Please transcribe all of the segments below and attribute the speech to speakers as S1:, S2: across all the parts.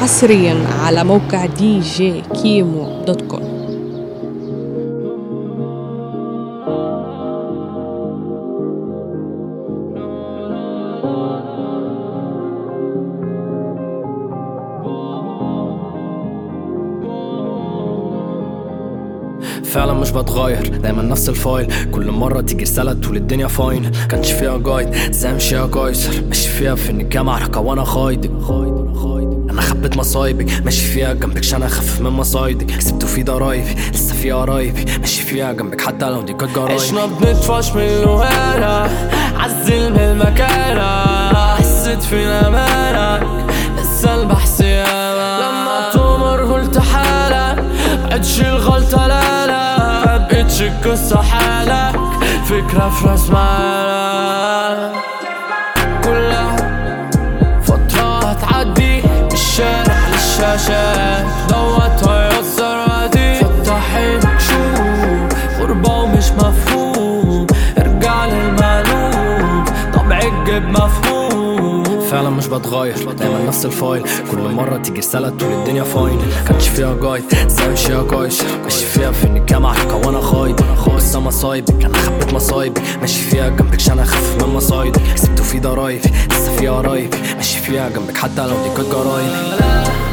S1: حصريا على موقع دي جي كيمو دوت كوم
S2: فعلا مش بتغير دايما نفس الفايل كل مرة تيجي رسالة طول الدنيا فاين كانش فيها جايد زي مشيها قيصر ماشي فيها في النجاة معركة وانا خايدك انا خبيت مصايبك ماشي فيها جنبك عشان اخفف من مصايدك كسبت في ضرايبي لسه في قرايبي ماشي فيها جنبك حتى لو دي كانت جرايبي
S3: عشنا بنطفش من الوهرة عزل من المكانة حسيت فينا مالك لسه البحث ياما لما تؤمر قلت حالك عدش الغلطة لا لا بقتش القصة حالك فكرة في راس مالك كلها فترة هتعدي من الشارع للشاشات دوت هيأثر عادي فتح عينك شوف غربة ومش مفهوم ارجع للمألوف طبع الجيب مفهوم
S2: فعلا مش بتغير دايما نفس الفايل كل مرة تيجي رسالة طول الدنيا فاين كانش فيها جايد زي مشيها قيصر ماشي فيها في النجاة معركة وانا خايد لسه مصايبك انا خبيت مصايبي ماشي فيها جنبك عشان اخفف من مصايدك كسبت في ضرايبي لسه في قرايبي ماشي فيها جنبك حتى لو دي كانت جرايبي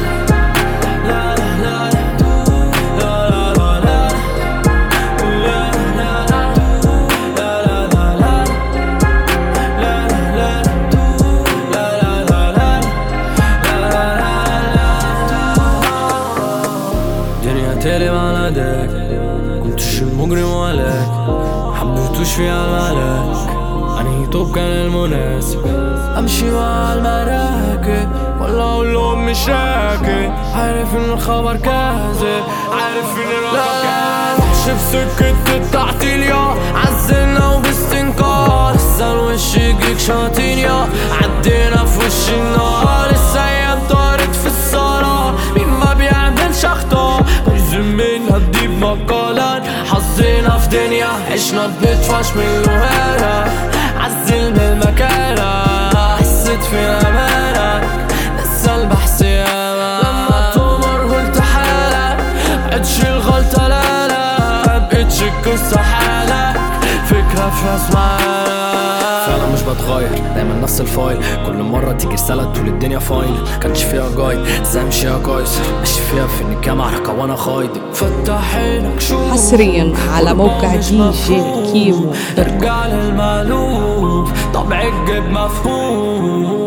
S3: دنيا تقلب على ايدك كنتش المجرم ولاك حبيتوش في عملك انهي طب كان المناسب امشي مع المراكب ولا اقول لهم مش راكب عارف ان الخبر كاذب عارف ان الرقم كاذب وحش في سكة التعطيل يا عزلنا وباستنكار لسه الوش يجيك شاطين يا عدينا في وش النار لسه ايام طارت في الصالة مين ما بيعملش اخطاء لازم من هديب مقالا حظينا في دنيا عشنا بنتفش من الوهرة عزل من المكانة حسيت في امانك لسه البحث ياما لما تؤمر قلت حالك عدش الغلطة لا لا بقتش القصة حالك فكرة في راس مالك
S2: فعلا مش بتغير دايما نفس الفايل كل مرة تيجي رسالة طول الدنيا فاين كانش فيها جايد زي مشيها قيصر ماشي فيها في النجاة معركة وانا خايد
S3: فتح عينك شوف
S1: حصرياً على موقع
S3: مش
S1: دي جي
S3: مفهوم.
S1: كيمو.
S3: ارجع للمألوف طبع الجيب مفهوم